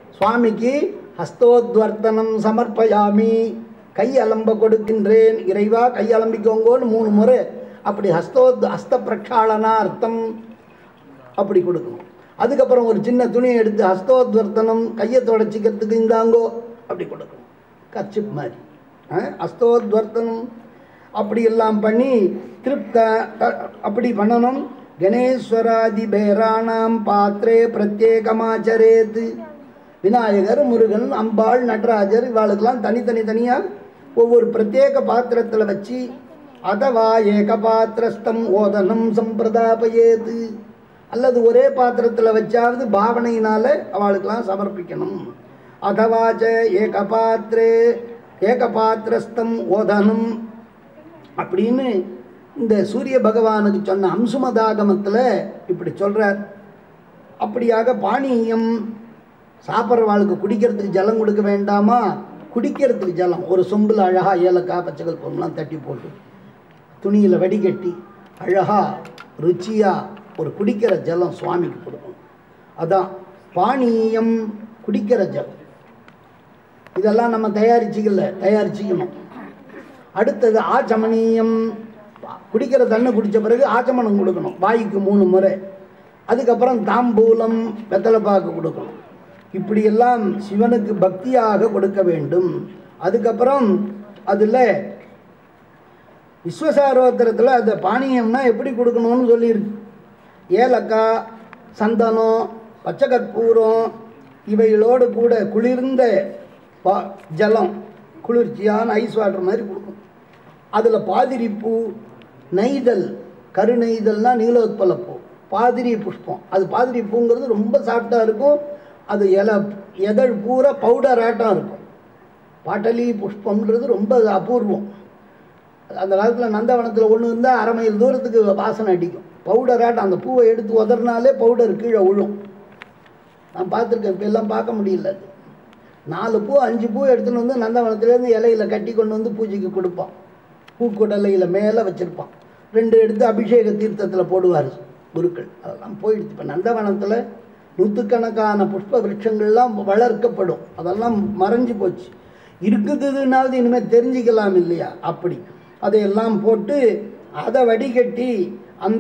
சுவாமிக்கு ஹஸ்தோத்வர்த்தனம் சமர்ப்பயாமி கை அலம்ப கொடுக்கின்றேன் இறைவா கை அலம்பிக்கோங்கோன்னு மூணு முறை அப்படி ஹஸ்தோத் ஹஸ்த பிரக்ஷாளனார்த்தம் அப்படி கொடுக்கணும் அதுக்கப்புறம் ஒரு சின்ன துணியை எடுத்து ஹஸ்தோத்வர்த்தனம் கையை தொடச்சிக்கிறதுக்கு இந்தாங்கோ அப்படி கொடுக்கணும் கர்ச்சிப் மாதிரி அஹ், ஹஸ்தோத்வர்த்தனம் அப்படி எல்லாம் பண்ணி திருப்த த- அப்படி பண்ணணும் கணேஸ்வராதி பேராணாம் பாத்திரே பிரத்யேகமாச்சரேத் விநாயகர் முருகன் அம்பாள் நடராஜர் இவாளுக்கெல்லாம் தனித்தனி தனியாக ஒவ்வொரு பிரத்யேக பாத்திரத்தில் வச்சு அதவா ஏக பாத்திரஸ்தம் ஓதனம் சம்பிரதாபயேது அல்லது ஒரே பாத்திரத்தில் வச்சாவது பாவனையினால அவளுக்கெல்லாம் சமர்ப்பிக்கணும் அதவாச்ச ஏக பாத்திரே ஏக பாத்திரஸ்தம் ஓதனம் அப்படின்னு இந்த சூரிய பகவானுக்கு சொன்ன அம்சுமதாகமத்தில் இப்படி சொல்கிறார் அப்படியாக பானீயம் சாப்பிட்றவாளுக்கு குடிக்கிறதுக்கு ஜலம் கொடுக்க வேண்டாமா குடிக்கிறதுக்கு ஜலம் ஒரு சொம்பில் அழகாக ஏலக்காய் பச்சைகள் பொருள்லாம் தட்டி போட்டு துணியில் வடிகட்டி அழகாக ருச்சியாக ஒரு குடிக்கிற ஜலம் சுவாமிக்கு கொடுக்கணும் அதான் பானீயம் குடிக்கிற ஜலம் இதெல்லாம் நம்ம தயாரிச்சுக்கல தயாரிச்சுக்கணும் அடுத்தது ஆச்சமனீயம் குடிக்கிற தண்ணி குடித்த பிறகு ஆச்சமனம் கொடுக்கணும் வாய்க்கு மூணு முறை அதுக்கப்புறம் தாம்பூலம் வெத்தலைப்பாக்கு கொடுக்கணும் இப்படியெல்லாம் சிவனுக்கு பக்தியாக கொடுக்க வேண்டும் அதுக்கப்புறம் அதில் விஸ்வசாரோத்திரத்தில் அந்த பானீயம்னா எப்படி கொடுக்கணும்னு சொல்லியிருக்கு ஏலக்காய் சந்தனம் பச்சை கற்பூரம் இவைகளோடு கூட குளிர்ந்த பா ஜலம் குளிர்ச்சியான ஐஸ் வாட்டர் மாதிரி கொடுக்கும் அதில் பாதிரிப்பூ நெய்தல் கருநெய்தல்னா நீலோத்பலப்பூ பாதிரி புஷ்பம் அது பாதிரி பூங்கிறது ரொம்ப சாஃப்டாக இருக்கும் அது இலை எதழ் பூரா பவுடர் ஆட்டம் இருக்கும் பாட்டலி புஷ்பம்ன்றது ரொம்ப அபூர்வம் அந்த காலத்தில் நந்தவனத்தில் ஒன்று இருந்தால் அரை மைல் தூரத்துக்கு வாசனை அடிக்கும் பவுடராட்டம் அந்த பூவை எடுத்து உதறினாலே பவுடர் கீழே விழும் நான் பார்த்துருக்கேன் இப்போ எல்லாம் பார்க்க முடியல அது நாலு பூ அஞ்சு பூ எடுத்துன்னு வந்து நந்தவனத்துலேருந்து இலையில கட்டி கொண்டு வந்து பூஜைக்கு கொடுப்பான் பூக்குடலையில் மேலே வச்சுருப்பான் ரெண்டு எடுத்து அபிஷேக தீர்த்தத்தில் போடுவார் குருக்கள் அதெல்லாம் போயிடுச்சு இப்போ நந்தவனத்தில் நூற்றுக்கணக்கான புஷ்ப விருட்சங்கள்லாம் வளர்க்கப்படும் அதெல்லாம் மறைஞ்சு போச்சு இருக்குதுனாவது இனிமேல் தெரிஞ்சுக்கலாம் இல்லையா அப்படி அதையெல்லாம் போட்டு அதை வடிகட்டி அந்த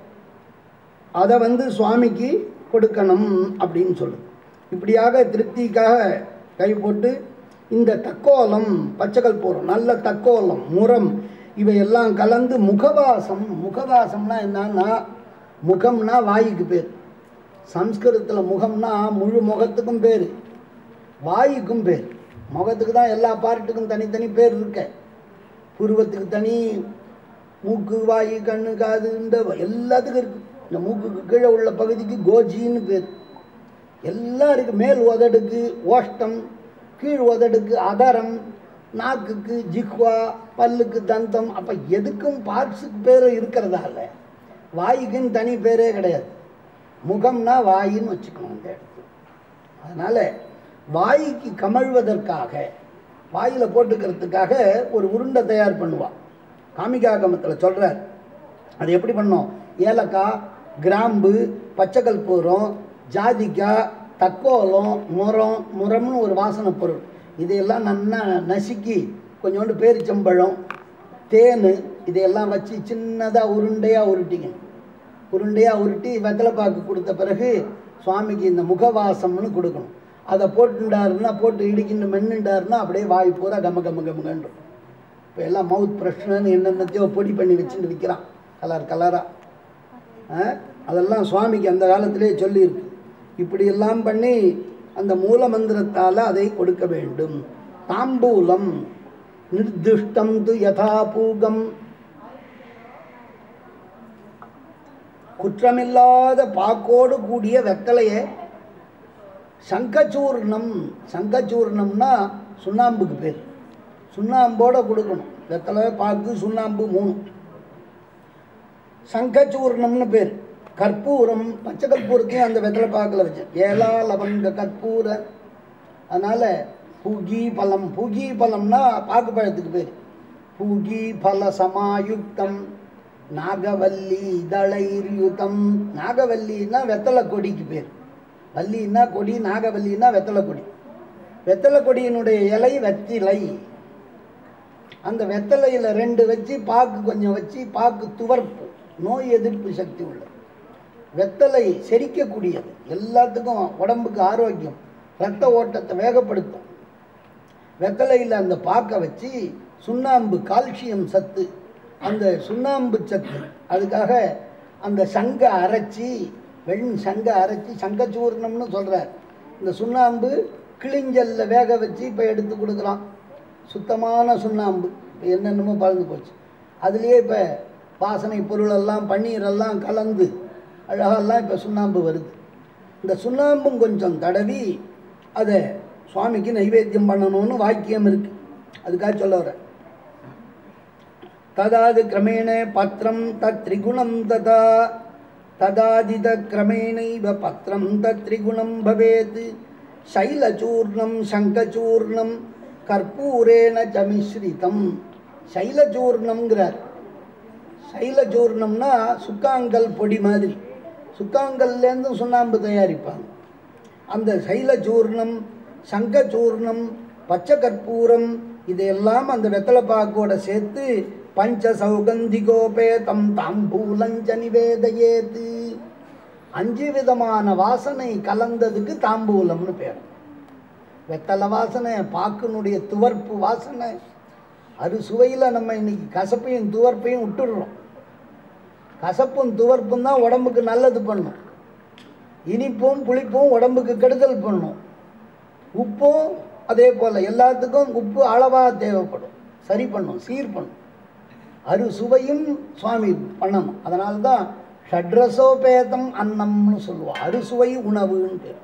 அதை வந்து சுவாமிக்கு கொடுக்கணும் அப்படின்னு சொல்லுது இப்படியாக திருப்திக்காக கை போட்டு இந்த தக்கோலம் பச்சைக்கல் போகிறோம் நல்ல தக்கோலம் முரம் இவையெல்லாம் கலந்து முகவாசம் முகவாசம்னா என்னன்னா முகம்னா வாய்க்கு பேர் சம்ஸ்கிருதத்தில் முகம்னா முழு முகத்துக்கும் பேர் வாய்க்கும் பேர் முகத்துக்கு தான் எல்லா பார்ட்டுக்கும் தனித்தனி பேர் இருக்க புருவத்துக்கு தனி மூக்கு வாய் கண்ணு காது இந்த எல்லாத்துக்கும் இருக்கு இந்த மூக்குக்கு கீழே உள்ள பகுதிக்கு கோஜின்னு பேர் எல்லாம் இருக்கு மேல் உதடுக்கு ஓஷ்டம் கீழ் உதடுக்கு அதரம் நாக்குக்கு ஜிஹ்வா பல்லுக்கு தந்தம் அப்போ எதுக்கும் பார்ட்ஸுக்கு பேர் இருக்கிறதால வாய்க்குன்னு தனி பேரே கிடையாது முகம்னா வாயின்னு வச்சுக்கணும் இந்த இடத்துல அதனால் வாய்க்கு கமழ்வதற்காக வாயில் போட்டுக்கிறதுக்காக ஒரு உருண்டை தயார் பண்ணுவாள் காமிகாகமத்தில் சொல்கிறார் அது எப்படி பண்ணோம் ஏலக்காய் கிராம்பு பச்சை கற்பூரம் ஜாதிக்காய் தக்கோலம் முரம் முரம்னு ஒரு வாசனை பொருள் இதையெல்லாம் நல்லா நசுக்கி கொஞ்சோண்டு பேரிச்சம்பழம் தேன் இதையெல்லாம் வச்சு சின்னதாக உருண்டையாக உருட்டிங்க உருண்டையாக உருட்டி வெத்தலைப்பாக்கு கொடுத்த பிறகு சுவாமிக்கு இந்த முகவாசம்னு கொடுக்கணும் அதை போட்டுண்டாருன்னா போட்டு இடிக்கின்னு மென்னுண்டாருன்னா அப்படியே வாய் பூரா கம கம கமகன்றும் இப்போ எல்லாம் மவுத் ப்ரெஷ்னு என்னென்னத்தையோ பொடி பண்ணி வச்சுட்டு விற்கிறான் கலர் கலராக அதெல்லாம் சுவாமிக்கு அந்த காலத்திலே சொல்லியிருக்கு இப்படியெல்லாம் பண்ணி அந்த மூல மந்திரத்தால் அதை கொடுக்க வேண்டும் தாம்பூலம் நிர்திஷ்டம் து யதா பூகம் குற்றமில்லாத பாக்கோடு கூடிய வெத்தலையை சங்கச்சூர்ணம் சங்கச்சூர்ணம்னா சுண்ணாம்புக்கு பேர் சுண்ணாம்போட கொடுக்கணும் வெத்தலை பாக்கு சுண்ணாம்பு மூணு சங்கச்சூர்ணம்னு பேர் கற்பூரம் பச்சை கற்பூரத்தையும் அந்த வெத்தலை பாக்கில் வச்சு ஏலா லவங்க கற்பூர அதனால் பூகி பழம் பூகி பழம்னா பாக்கு பழத்துக்கு பேர் பூகி பல சமாயுக்தம் நாகவல்லி இதழைர்யுதம் நாகவல்லின்னா வெத்தலை கொடிக்கு பேர் வள்ளின்னா கொடி நாகவல்லின்னா வெத்தலை கொடி வெத்தலை கொடியினுடைய இலை வெத்திலை அந்த வெத்தலையில் ரெண்டு வச்சு பாக்கு கொஞ்சம் வச்சு பாக்கு துவர்ப்பு நோய் எதிர்ப்பு சக்தி உள்ளது வெத்தலை செரிக்கக்கூடியது எல்லாத்துக்கும் உடம்புக்கு ஆரோக்கியம் ரத்த ஓட்டத்தை வேகப்படுத்தும் வெத்தலையில் அந்த பாக்கை வச்சு சுண்ணாம்பு கால்சியம் சத்து அந்த சுண்ணாம்பு சத்து அதுக்காக அந்த சங்கை அரைச்சி வெண் சங்கை அரைச்சி சங்கச்சூர்ணம்னு சொல்கிறார் இந்த சுண்ணாம்பு கிளிஞ்சல்ல வேக வச்சு இப்போ எடுத்து கொடுக்குறான் சுத்தமான சுண்ணாம்பு இப்போ என்னென்னமோ பறந்து போச்சு அதுலேயே இப்போ வாசனை பொருளெல்லாம் பன்னீரெல்லாம் கலந்து அழகெல்லாம் இப்போ சுண்ணாம்பு வருது இந்த சுண்ணாம்பும் கொஞ்சம் தடவி அதை சுவாமிக்கு நைவேத்தியம் பண்ணணும்னு வாக்கியம் இருக்கு அதுக்காக சொல்ல வரேன் ததாது கிரமேண பத்திரம் தத் திரிகுணம் ததா ததாதித கிரமேணைவ பத்திரம் தத் திரிகுணம் பவேத் சைலச்சூர்ணம் சங்கச்சூர்ணம் கற்பூரேண ஜமிஸ்ரிதம் சைலச்சூர்ணம்ங்கிறார் சைலச்சூர்ணம்னா சுக்காங்கல் பொடி மாதிரி சுக்காங்கல்லேருந்து சுண்ணாம்பு தயாரிப்பாங்க அந்த சைலச்சூர்ணம் சங்கச்சூர்ணம் பச்சை கற்பூரம் இதையெல்லாம் அந்த வெத்தலைப்பாக்கோட சேர்த்து பஞ்ச சௌகந்திகோபேதம் தாம்பூலஞ்ச நிவேதையேத்து அஞ்சு விதமான வாசனை கலந்ததுக்கு தாம்பூலம்னு பேர் வெத்தலை வாசனை பாக்குனுடைய துவர்ப்பு வாசனை அறுசுவையில் நம்ம இன்னைக்கு கசப்பையும் துவர்ப்பையும் விட்டுடுறோம் கசப்பும் துவர்ப்பும் தான் உடம்புக்கு நல்லது பண்ணும் இனிப்பும் புளிப்பும் உடம்புக்கு கெடுதல் பண்ணும் உப்பும் அதே போல் எல்லாத்துக்கும் உப்பு அளவாக தேவைப்படும் சரி பண்ணும் சீர் பண்ணும் அறுசுவையும் சுவாமி பண்ணணும் அதனால தான் ஷட்ரசோபேதம் அன்னம்னு சொல்லுவோம் அறுசுவை உணவுன்னு பேர்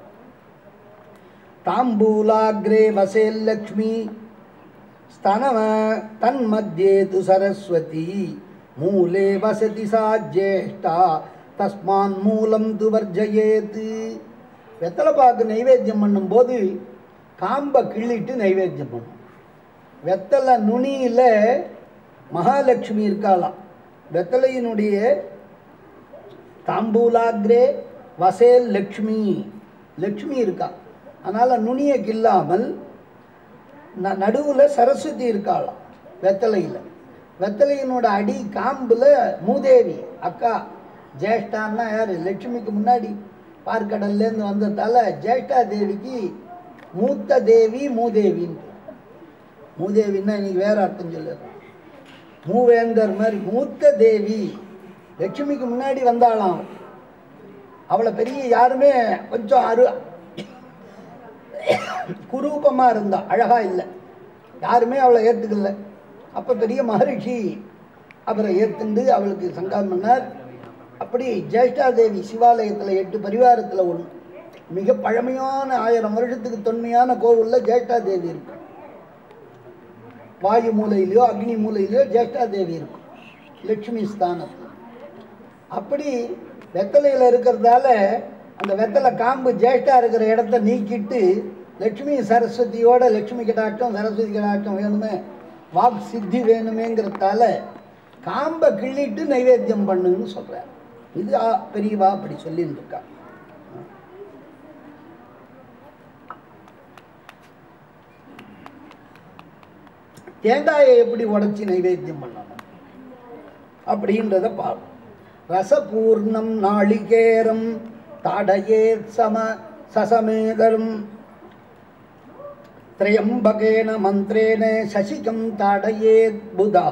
தாம்பூலாகிரே வசேல்லக்ஷ்மி स्तनव तन्मध्ये तु सरस्वती मूले वसति सा ज्येष्ठा தஸ்மான் மூலம் து வர்ஜயேத் வெத்தலை பாக்கு நைவேத்தியம் பண்ணும்போது காம்பை கிள்ளிட்டு நைவேத்தியம் பண்ணும் வெத்தலை நுனியில் மகாலட்சுமி இருக்காளாம் வெத்தலையினுடைய தாம்பூலாகிரே வசேல் லக்ஷ்மி லக்ஷ்மி இருக்கா அதனால் நுனியை கில்லாமல் ந நடுவில் சரஸ்வதி இருக்காளாம் வெத்தலையில் வெத்தலையினோட அடி காம்பில் மூதேவி அக்கா ஜேஷ்டான்னா யார் லட்சுமிக்கு முன்னாடி பார்க்கடல்லேருந்து வந்ததால ஜேஷ்டா தேவிக்கு மூத்த தேவி மூதேவின்னு மூதேவின்னா இன்னைக்கு வேற அர்த்தம் சொல்லிடுறோம் மூவேந்தர் மாதிரி மூத்த தேவி லட்சுமிக்கு முன்னாடி வந்தாளாம் அவள். அவளை பெரிய யாருமே கொஞ்சம் அரு குரூபமாக இருந்தா அழகா இல்லை யாருமே அவளை ஏற்றுக்கல அப்போ பெரிய மகரிஷி அவரை ஏற்றுண்டு அவளுக்கு சங்காரம் பண்ணார் அப்படி ஜேஷ்டாதேவி சிவாலயத்தில் எட்டு பரிவாரத்தில் ஒன்று மிக பழமையான ஆயிரம் வருஷத்துக்கு தொன்மையான கோவிலில் ஜேஷ்டாதேவி இருக்கும் வாயு மூலையிலையோ அக்னி மூலையிலையோ ஜேஷ்டாதேவி இருக்கும் லட்சுமி ஸ்தானத்தில் அப்படி வெத்தலையில் இருக்கிறதால அந்த வெத்தலை காம்பு ஜேஷ்டா இருக்கிற இடத்த நீக்கிட்டு லட்சுமி சரஸ்வதியோட லட்சுமி கடாட்டம் சரஸ்வதி கடாட்டம் வேணுமே வாக் சித்தி வேணுமேங்கிறதால காம்பை கிள்ளிட்டு நைவேத்தியம் பண்ணுன்னு சொல்கிறார் இது ஆ- பெரியவா அப்படி சொல்லின்னு இருக்கா தேங்காயை எப்படி உடைச்சி நைவேத்தியம் பண்ணணும் அப்படின்றத பார்ப்போம் ரசபூர்ணம் நாளிகேரம் தாடயேத் சம சசமேதரும் திரையம்பகேன மந்திரேன சசிகம் தாடயேத் புதா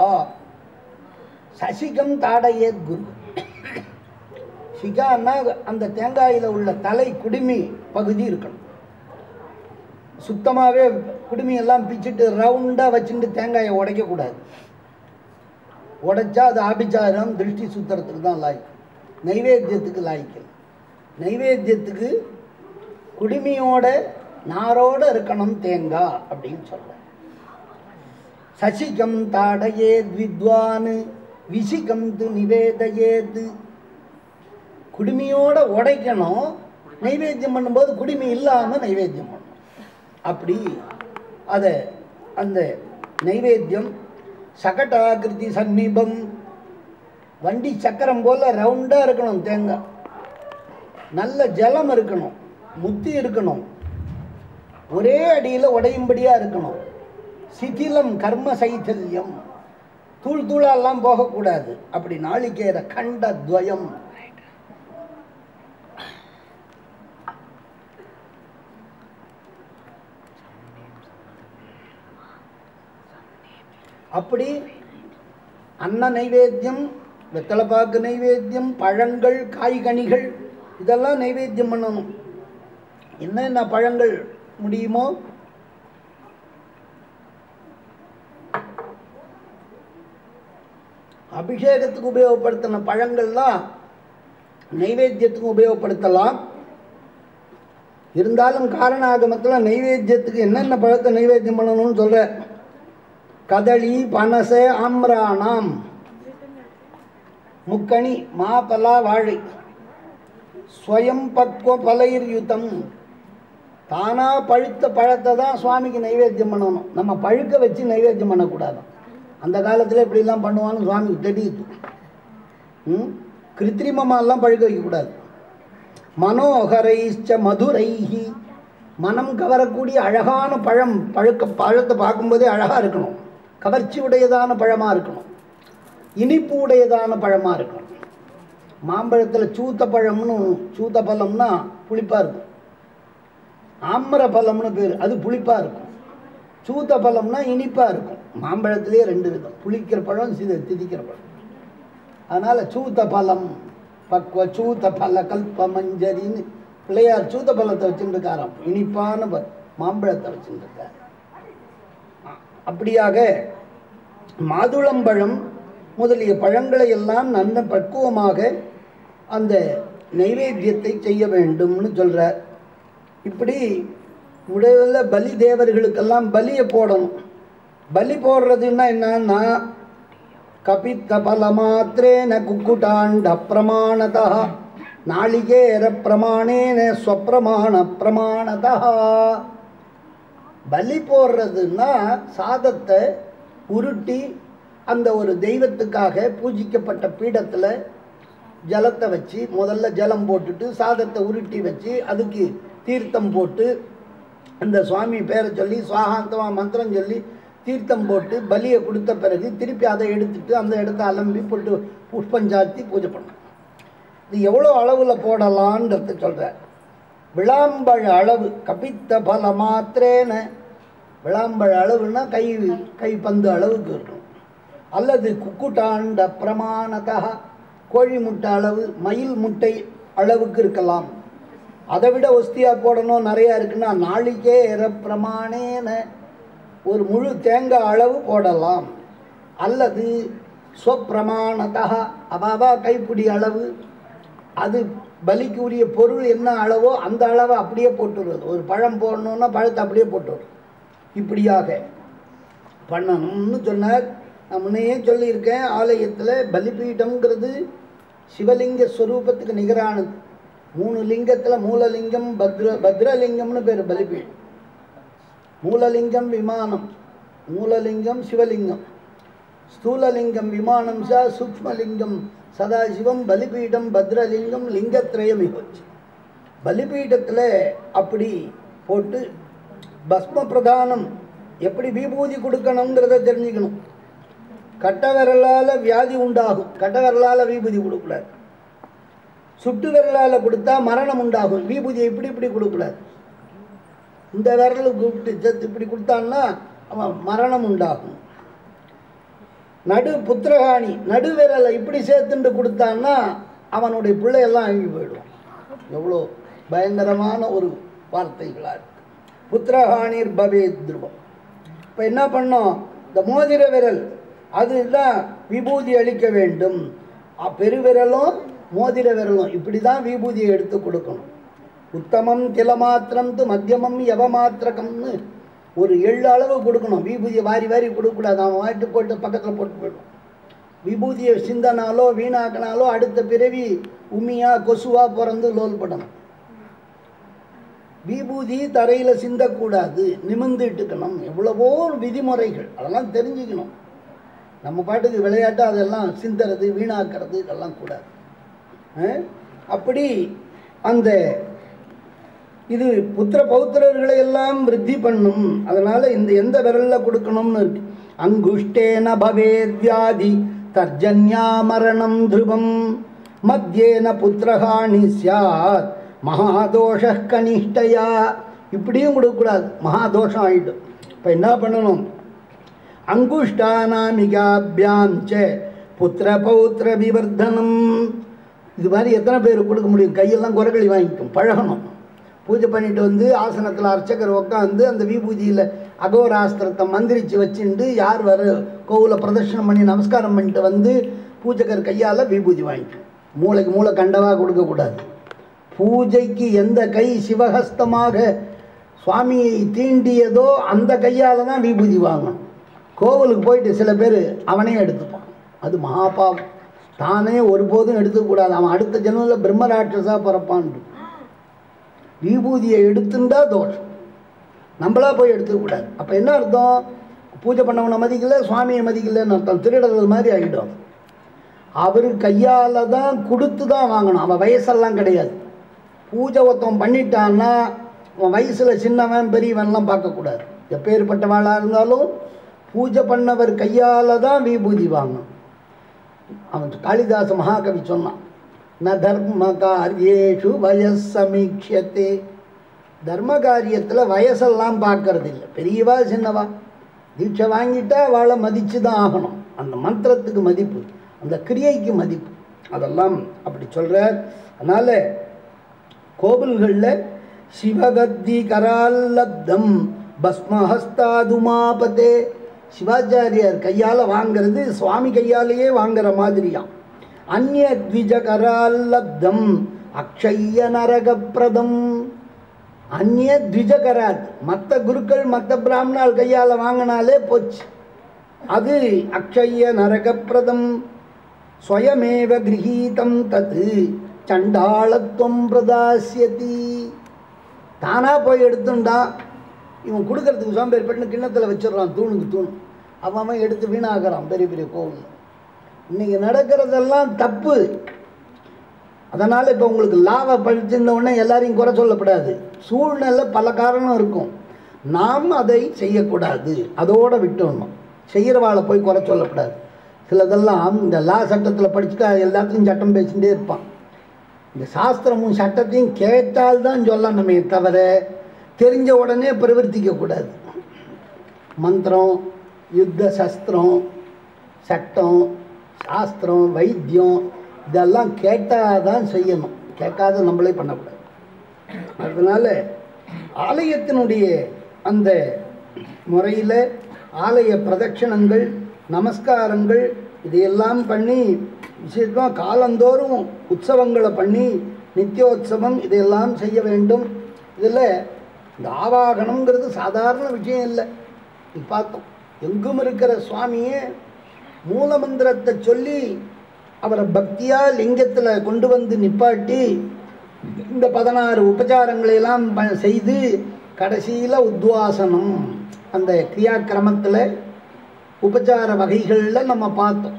சசிகம் தாடயேத் குரு சிகான்னா அந்த தேங்காயில் உள்ள தலை குடுமி பகுதி இருக்கணும் சுத்தமாகவே குடுமியெல்லாம் பிச்சுட்டு ரவுண்டாக வச்சுட்டு தேங்காயை உடைக்கக்கூடாது உடைச்சா அது ஆபிச்சாரம் திருஷ்டி சுத்துறதுக்கு தான் லாய்க்கு நைவேத்தியத்துக்கு லாய்க்கல் நைவேத்தியத்துக்கு குடுமியோட நாரோட இருக்கணும் தேங்காய் அப்படின்னு சொல்கிறேன் சசிகம் தாடயேத் வித்வான் விசிகம் து நிவேதயேத் குடுமியோட உடைக்கணும் நைவேத்தியம் பண்ணும்போது குடுமி இல்லாமல் நைவேத்தியம் பண்ணணும் அப்படி அதை அந்த நைவேத்தியம் சகட்டாகிருதி சந்நிபம் வண்டி சக்கரம் போல் ரவுண்டாக இருக்கணும் தேங்காய் நல்ல ஜலம் இருக்கணும் முத்தி இருக்கணும் ஒரே அடியில் உடையும்படியாக இருக்கணும் சிதிலம் கர்ம சைத்தல்யம் தூள் தூளாலாம் போகக்கூடாது அப்படி நாளிகேர கண்ட துவயம் அப்படி அன்ன நைவேத்தியம் வெத்தலைப்பாக்கு நைவேத்தியம் பழங்கள் காய்கனிகள் இதெல்லாம் நைவேத்தியம் பண்ணணும் என்னென்ன பழங்கள் முடியுமோ அபிஷேகத்துக்கு உபயோகப்படுத்தின பழங்கள்லாம் நைவேத்தியத்துக்கு உபயோகப்படுத்தலாம் இருந்தாலும் காரணாகமத்தில் நைவேத்தியத்துக்கு என்னென்ன பழத்தை நைவேத்தியம் பண்ணணும்னு சொல்ற கதளி பனச ஆம்ராணாம் முக்கணி மாப்பலா வாழை ஸ்வயம் பக்வ பலைர் யுத்தம் தானா பழுத்த பழத்தை தான் சுவாமிக்கு நைவேத்தியம் பண்ணணும் நம்ம பழுக்க வச்சு நைவேத்தியம் பண்ணக்கூடாது அந்த காலத்தில் இப்படிலாம் பண்ணுவான்னு சுவாமிக்கு தெரியுது ம் கிருத்திரிமமாலாம் பழுக்க வைக்கக்கூடாது மனோகரைச்ச மதுரைஹி மனம் கவரக்கூடிய அழகான பழம் பழுக்க பழத்தை பார்க்கும்போதே அழகாக இருக்கணும் கவர்ச்சி உடையதான பழமாக இருக்கணும் இனிப்பு உடையதான பழமாக இருக்கணும் மாம்பழத்தில் சூத்த பழம்னு சூத்த பழம்னா புளிப்பாக இருக்கும் ஆம்பர பழம்னு பேர் அது புளிப்பாக இருக்கும் சூத்த பழம்னா இனிப்பாக இருக்கும் மாம்பழத்திலே ரெண்டு விதம் புளிக்கிற பழம் சித திதிக்கிற பழம் அதனால் சூத்த பழம் பக்வ சூத்த பல கல்ப மஞ்சரின்னு பிள்ளையார் சூத்த பழத்தை வச்சுட்டு இருக்காராம் இனிப்பான ப- மாம்பழத்தை வச்சுட்டு இருக்கார் அ- அப்படியாக மாதுளம்பழம் முதலிய பழங்களை எல்லாம் நல்ல பக்குவமாக அந்த நைவேத்தியத்தை செய்ய வேண்டும்னு சொல்றார் இப்படி உடல பலி தேவர்களுக்கெல்லாம் பலியை போடணும் பலி போடுறதுன்னா என்னன்னா கபித்த பல மாத்திரேன குக்குட்டாண்ட பிரமாணதா நாளிகேர பிரமாணேன ஸ்வப்பிரமாண பிரமாணதா பலி போடுறதுன்னா சாதத்தை உருட்டி அந்த ஒரு தெய்வத்துக்காக பூஜிக்கப்பட்ட பீடத்தில் ஜலத்தை வச்சு முதல்ல ஜலம் போட்டுட்டு சாதத்தை உருட்டி வச்சு அதுக்கு தீர்த்தம் போட்டு அந்த சுவாமி பேரை சொல்லி சுவாகாந்தமா மந்திரம் சொல்லி தீர்த்தம் போட்டு பலியை கொடுத்த பிறகு திருப்பி அதை எடுத்துட்டு அந்த இடத்த அலம்பி போட்டு புஷ்பம் சாத்தி பூஜை பண்ணணும் இது எவ்வளோ அளவில் போடலான்றத சொல்கிறார் விளாம்பழ அளவு கபித்த பல மாத்திரேன விளாம்பழ அளவுன்னா கை கை பந்து அளவுக்கு இருக்கும் அல்லது குக்குட்டாண்ட பிரமாணதா கோழி முட்டை அளவு மயில் முட்டை அளவுக்கு இருக்கலாம் அதை விட ஒஸ்தியாக போடணும் நிறையா இருக்குன்னா நாளிகேர பிரமாணேன ஒரு முழு தேங்காய் அளவு போடலாம் அல்லது ஸ்வப்பிரமாணதா அவாவா கைப்பிடி அளவு அது பலிக்கு உரிய பொருள் என்ன அளவோ அந்த அளவை அப்படியே போட்டுடுறது ஒரு பழம் போடணுன்னா பழத்தை அப்படியே போட்டுடுறது இப்படியாக பண்ணணும்னு சொன்னார் நான் முன்னையே சொல்லியிருக்கேன் ஆலயத்தில் பலிபீடம்ங்கிறது சிவலிங்க ஸ்வரூபத்துக்கு நிகரானது மூணு லிங்கத்தில் மூலலிங்கம் பத்ர பத்ரலிங்கம்னு பேர் பலிபீடம் மூலலிங்கம் விமானம் மூலலிங்கம் சிவலிங்கம் ஸ்தூலலிங்கம் விமானம் சா சூக்மலிங்கம் சதாசிவம் பலிபீடம் பத்ரலிங்கம் லிங்கத்ரயம் இவச்சு பலிபீடத்தில் அப்படி போட்டு பஸ்ம பிரதானம் எப்படி விபூதி கொடுக்கணுங்கிறத தெரிஞ்சுக்கணும் கட்ட விரலால் வியாதி உண்டாகும் கட்ட விரலால் விபூதி கொடுக்கக்கூடாது சுட்டு விரலால் கொடுத்தா மரணம் உண்டாகும் விபூதியை இப்படி இப்படி கொடுக்கக்கூடாது இந்த விரல் கூப்பிட்டு செத்து இப்படி கொடுத்தான்னா அவன் மரணம் உண்டாகும் நடு புத்திரகாணி நடு விரலை இப்படி சேர்த்துட்டு கொடுத்தான்னா அவனுடைய பிள்ளையெல்லாம் அழுகி போயிடும் எவ்வளோ பயங்கரமான ஒரு வார்த்தைகளாக இருக்கு புத்திரகாணிர் பவேத் துருவம் இப்போ என்ன பண்ணோம் இந்த மோதிர விரல் அதுதான் விபூதி அளிக்க வேண்டும் அ- பெருவிரலும் மோதிர விரலும் இப்படி தான் விபூதியை எடுத்து கொடுக்கணும் உத்தமம் திலமாத்திரம் து மத்தியமம் யவமாத்திரகம்னு ஒரு எள்ளு அளவு கொடுக்கணும் விபூதியை வாரி வாரி கொடுக்கக்கூடாது அவன் வாட்டு போட்டு பக்கத்தில் போட்டு போயிடும் விபூதியை சிந்தனாலோ வீணாக்கினாலோ அடுத்த பிறவி உமியா கொசுவா பிறந்து லோல் படணும் விபூதி தரையில் சிந்தக்கூடாது நிமிர்ந்து இட்டுக்கணும் எவ்வளவோ விதிமுறைகள் அதெல்லாம் தெரிஞ்சுக்கணும் நம்ம பாட்டுக்கு விளையாட்டு அதெல்லாம் சிந்துறது வீணாக்கிறது இதெல்லாம் கூடாது அஹ்? அப்படி அந்த இது புத்திர பௌத்திரர்களை எல்லாம் விருத்தி பண்ணும் அதனால இந்த எந்த விரல்ல கொடுக்கணும்னு இருக்கு அங்குஷ்டேன பவேத் வியாதி தர்ஜன்யா மரணம் த்ருவம் மத்தியேன புத்திரஹானி சியாத் மகாதோஷ கனிஷ்டயா இப்படியும் கொடுக்கக்கூடாது மகாதோஷம் ஆயிடும் இப்போ என்ன பண்ணணும் அங்குஷ்டானாமிகாபியாம் ச புத்திர பௌத்திர விவர்தனம் இது மாதிரி எத்தனை பேர் கொடுக்க முடியும் கையெல்லாம் குரகளி வாங்கிக்கும் பழகணும் பூஜை பண்ணிட்டு வந்து ஆசனத்தில் அர்ச்சகர் உட்காந்து அந்த விபூதியில் அகோராஸ்திரத்தை மந்திரிச்சு வச்சுட்டு யார் வர கோவிலில் பிரதர்ஷனம் பண்ணி நமஸ்காரம் பண்ணிட்டு வந்து பூஜைக்கர் கையால் விபூதி வாங்கிக்கும் மூளைக்கு மூளை கண்டவாக கொடுக்கக்கூடாது பூஜைக்கு எந்த கை சிவஹஸ்தமாக சுவாமியை தீண்டியதோ அந்த கையால் தான் விபூதி வாங்கணும் கோவிலுக்கு போயிட்டு சில பேர் அவனே எடுத்துப்பான் அது மகாபாவம் தானே ஒருபோதும் எடுத்துக்கூடாது அவன் அடுத்த ஜென்மத்தில் பிரம்மராட்சஸாக பிறப்பான் விபூதியை எடுத்துண்டா தோஷம் நம்மளா போய் எடுத்துக்கூடாது அப்போ என்ன அர்த்தம் பூஜை பண்ணவனை மதிக்கல சுவாமியை மதிக்கலன்னு அர்த்தம் திருடர்கள் மாதிரி ஆகிடும் அவர் கையால் தான் கொடுத்து தான் வாங்கணும் அவன் வயசெல்லாம் கிடையாது பூஜை ஒருத்தன் பண்ணிட்டான்னா அவன் வயசில் சின்னவன் பெரியவன்லாம் பார்க்கக்கூடாது எப்பேற்பட்டவாளாக இருந்தாலும் பூஜை பண்ணவர் கையால் தான் விபூதி வாங்கணும் அவன் காளிதாச மகாகவி சொன்னான் ந தர்ம காரியேஷு வயஸ் சமீட்சத்தே தர்ம காரியத்தில் வயசெல்லாம் பார்க்கறது இல்லை பெரியவா சின்னவா தீட்சை வாங்கிட்டா அவளை மதித்து தான் ஆகணும் அந்த மந்திரத்துக்கு மதிப்பு அந்த கிரியைக்கு மதிப்பு அதெல்லாம் அப்படி சொல்கிறார் அதனால் கோவில்களில் சிவகத்தி கரால்லப்தம் பஸ்மஹஸ்தாதுமாபதே சிவாச்சாரியார் கையால் வாங்கிறது சுவாமி கையாலேயே வாங்குற மாதிரியாம் அந்நிய த்விஜ கரால்லப்தம் அக்ஷய்ய நரகப்பிரதம் அந்நிய த்விஜகராத் மற்ற குருக்கள் மற்ற பிராமணால் கையால் வாங்கினாலே போச்சு அது அக்ஷய்ய நரகப்பிரதம் ஸ்வயமேவ கிரகீதம் தத்து சண்டாளத்துவம் பிரதாசியதி தானாக போய் எடுத்துண்டா இவன் கொடுக்கறதுக்கு சோம்பேறிப்பட்டு கிண்ணத்தில் வச்சிடுறான் தூணுக்கு தூண் அவன் அவன் எடுத்து வீணாகிறான் பெரிய பெரிய கோவில் இன்னைக்கு நடக்கிறதெல்லாம் தப்பு அதனால் இப்போ உங்களுக்கு லாவை படிச்சிருந்த உடனே எல்லாரையும் குறை சொல்லப்படாது சூழ்நிலை பல காரணம் இருக்கும் நாம் அதை செய்யக்கூடாது அதோட விட்டுடணும் செய்கிறவாளை போய் குறை சொல்லக்கூடாது சிலதெல்லாம் இந்த லா சட்டத்தில் படிச்சுட்டா எல்லாத்துக்கும் சட்டம் பேசிகிட்டே இருப்பான் இந்த சாஸ்திரமும் சட்டத்தையும் கேட்டால் தான் சொல்லணுமே தவிர தெரிஞ்ச உடனே பிரவர்த்திக்கக்கூடாது மந்திரம் யுத்த சஸ்திரம் சட்டம் சாஸ்திரம் வைத்தியம் இதெல்லாம் கேட்டால் தான் செய்யணும் கேட்காத நம்மளே பண்ணக்கூடாது அதனால் ஆலயத்தினுடைய அந்த முறையில் ஆலய பிரதட்சணங்கள் நமஸ்காரங்கள் இதையெல்லாம் பண்ணி விசேஷமாக காலந்தோறும் உற்சவங்களை பண்ணி நித்தியோத்சவம் இதையெல்லாம் செய்ய வேண்டும் இதில் இந்த ஆவாகனம்ங்கிறது சாதாரண விஷயம் இல்லை இது பார்த்தோம் எங்கும் இருக்கிற சுவாமியே மூலமந்திரத்தை சொல்லி அவரை பக்தியாக லிங்கத்தில் கொண்டு வந்து நிப்பாட்டி இந்த பதினாறு உபச்சாரங்களை எல்லாம் ப- செய்து கடைசியில் உத்வாசனம் அந்த கிரியாக்கிரமத்தில் உபச்சார வகைகளில் நம்ம பார்த்தோம்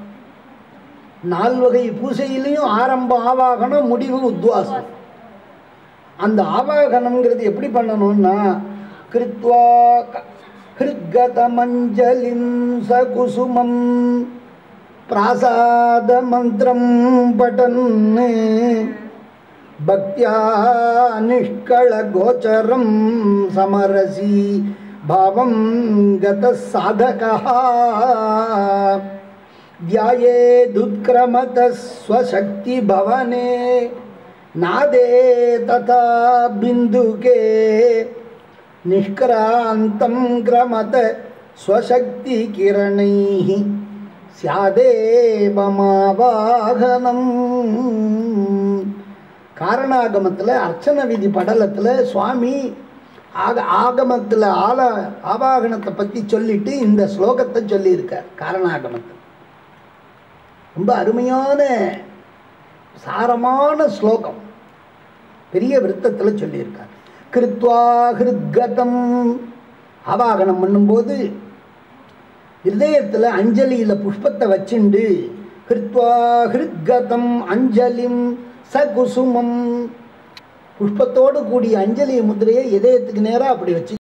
நால்வகை பூசையிலையும் ஆரம்பம் ஆவாகனம் முடிவு உத்வாசம் அந்த ஆவாகனம்ங்கிறது எப்படி பண்ணணும்னா கிருத்வா க- ஹிருத்கதமஞ்சலிம் சகுசுமம் பிராசாத மந்திரம் பட்டன் பக்தியா நிஷ்கள கோச்சரம் சமரசி பாவம் கத சாதகா ध्यायेदुत्क्रमतः स्वशक्तिभवने नादे तथा बिन्दुके निष्क्रान्तं क्रमत स्वशक्तिकिरणैः ஸ்யாதேவமாவாகனம் காரணாகமத்தில் அர்ச்சன விதி படலத்தில் சுவாமி ஆக ஆகமத்தில் ஆல ஆவாகனத்தை பற்றி சொல்லிட்டு இந்த ஸ்லோகத்தை சொல்லியிருக்கார் காரணாகமத்தில் ரொம்ப அருமையான சாரமான ஸ்லோகம் பெரிய விருத்தத்தில் சொல்லியிருக்கார் கிருத்வா ஹிருத்கதம் ஆவாகனம் பண்ணும்போது இருதயத்தில் அஞ்சலியில் புஷ்பத்தை வச்சுண்டு கிருத்வா ஹிருத்கதம் அஞ்சலிம் சகுசுமம் புஷ்பத்தோடு கூடிய அஞ்சலி முத்திரையை இதயத்துக்கு நேராக அப்படி வச்சு